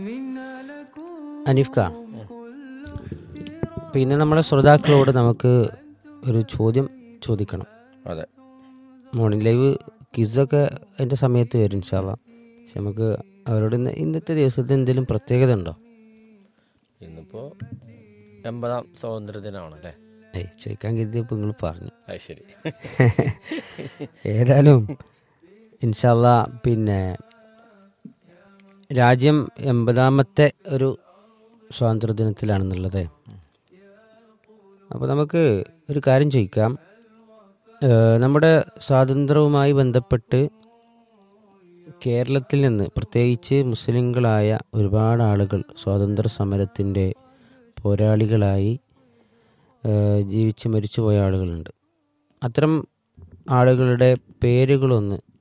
അനീഫ് ഖാൻ പിന്നെ നമ്മുടെ ശ്രോതാക്കളോട് നമുക്ക് ഒരു ചോദ്യം ചോദിക്കണം അതെ മോർണിംഗ് ലൈവ് കിസ്സൊക്കെ അതിൻ്റെ സമയത്ത് വരും ഇൻഷാല്ല പക്ഷെ നമുക്ക് അവരോട് ഇന്ന് ഇന്നത്തെ ദിവസത്തെ എന്തെങ്കിലും പ്രത്യേകത ഉണ്ടോ ഇന്നിപ്പോ എൺപതാം സ്വാതന്ത്ര്യ ദിനമാണ് അല്ലേ ഏയ് ചോദിക്കാൻ കരുതിയപ്പോൾ നിങ്ങൾ പറഞ്ഞു അത് ശരി ഏതായാലും ഇൻഷാല്ല പിന്നെ രാജ്യം എൺപതാമത്തെ ഒരു സ്വാതന്ത്ര്യദിനത്തിലാണെന്നുള്ളത് അപ്പോൾ നമുക്ക് ഒരു കാര്യം ചോദിക്കാം ഏഹ് നമ്മുടെ സ്വാതന്ത്ര്യവുമായി ബന്ധപ്പെട്ട് കേരളത്തിൽ നിന്ന് പ്രത്യേകിച്ച് മുസ്ലിങ്ങളായ ഒരുപാട് ആളുകൾ സ്വാതന്ത്ര്യ സമരത്തിൻ്റെ പോരാളികളായി ഏഹ് ജീവിച്ച് മരിച്ചുപോയ ആളുകളുണ്ട് അത്തരം ആളുകളുടെ പേരുകളൊന്ന്